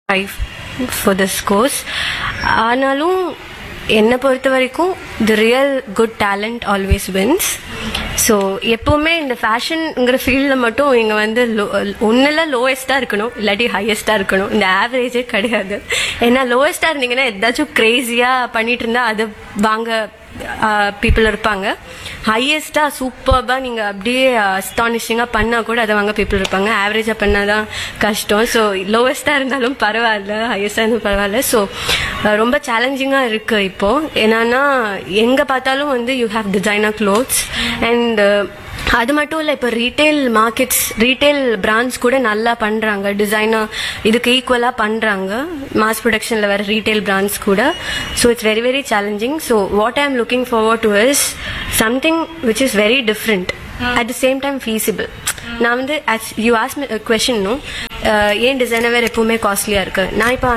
drive for this course ஆனாலும் என்னை பொறுத்த வரைக்கும் the real good talent always wins so எப்போவுமே இந்த ஃபேஷனுங்கிற ஃபீல்டில் மட்டும் இங்கே வந்து லோ ஒன்றில் லோவஸ்ட்டாக இருக்கணும் இல்லாட்டி ஹையஸ்ட்டாக இருக்கணும் இந்த ஆவரேஜே கிடையாது ஏன்னா லோவஸ்ட்டாக இருந்தீங்கன்னா ஏதாச்சும் க்ரேஸியாக பண்ணிட்டு இருந்தா அதை வாங்க பீப்புள் இருப்பாங்க ஹையஸ்ட்டாக சூப்பர்பாக நீங்கள் அப்படியே அஸ்டானிஷிங்காக பண்ணால் கூட அதை வாங்க பீப்புள் இருப்பாங்க ஆவரேஜாக பண்ணால் தான் கஷ்டம் ஸோ லோவஸ்ட்டாக இருந்தாலும் பரவாயில்ல ஹையஸ்ட்டாக இருந்தாலும் பரவாயில்ல ஸோ ரொம்ப சேலஞ்சிங்காக இருக்குது இப்போது என்னன்னா எங்கே பார்த்தாலும் வந்து you have designer clothes and அது மட்டும் இல்லை இப்போ ரீட்டைல் மார்க்கெட்ஸ் ரீட்டைல் பிராண்ட்ஸ் கூட நல்லா பண்ணுறாங்க டிசைனர் இதுக்கு ஈக்குவலாக பண்ணுறாங்க மாஸ் ப்ரொடக்ஷனில் வர ரீட்டைல் பிராண்ட்ஸ் கூட so it's very very challenging so what I am looking forward to is something which is very different at the same time feasible நான் வந்து யூ ஆஸ் கொஷின் ஏன் டிசைனர் வேறு எப்பவுமே காஸ்ட்லியாக இருக்கு நான் இப்போ